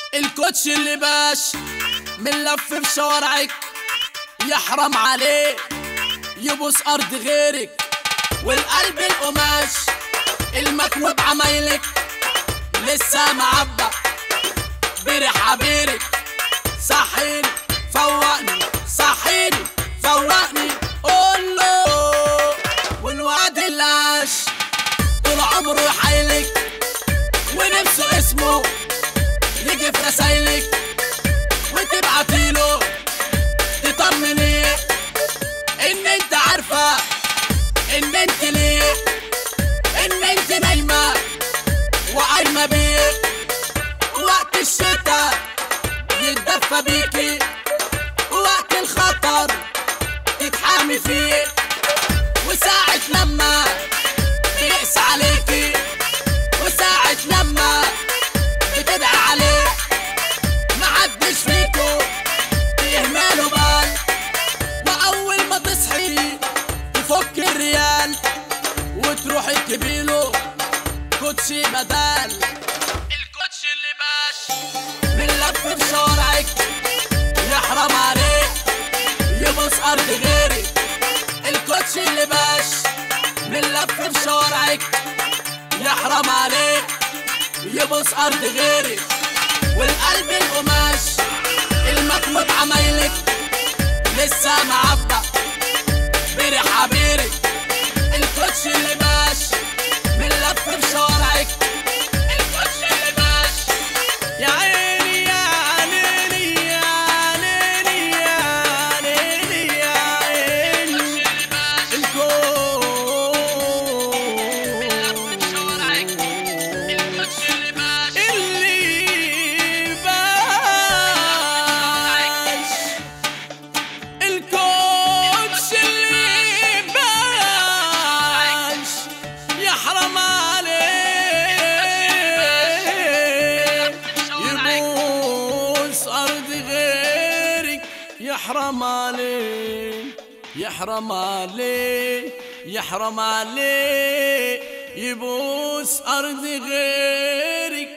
الكوتش اللي باش من لف في شوارعك يحرم عليه يبوس ارض غيرك والقلب القماش المكوى بعمايلك لسه معبى بريح عبيرك صحيني فوقني صحيني فوقني قول له والوعد اللي عاش طول عمره يحايلك ونفسه اسمه يجي في رسايلك وتبعتيله تطمنيه ان انت عارفه ان انت ليه ان انت نايمه وقايمه بيه وقت الشتاء يتدفى بيكي وقت الخطر تتحامي فيه وساعة لما بيقس عليكي وساعة لما بتدعي عليه محدش فيكو بيهمله بال وأول ما تصحي تفك الريال وتروحي تجيبيله كوتشي بدال الكوتشي اللي باش من لف في شوارعك يحرم عليك يبص أرض غيرك الكوتشي اللي باش من لف في شوارعك يحرم عليك يبص أرض غيرك والقلب القماش المكمد عمايلك لسه معبى بريح عبيرك الكوتش اللي باش من لف في شوارعك الكوتش اللي باش يا عيني يا عيني يا عيني يا عيني يا عيني الكون اللي باش الكوتش اللي باش يحرم عليه يبوس أرض غيرك يحرم عليه يحرم عليه يحرم عليه يبوس أرض غيرك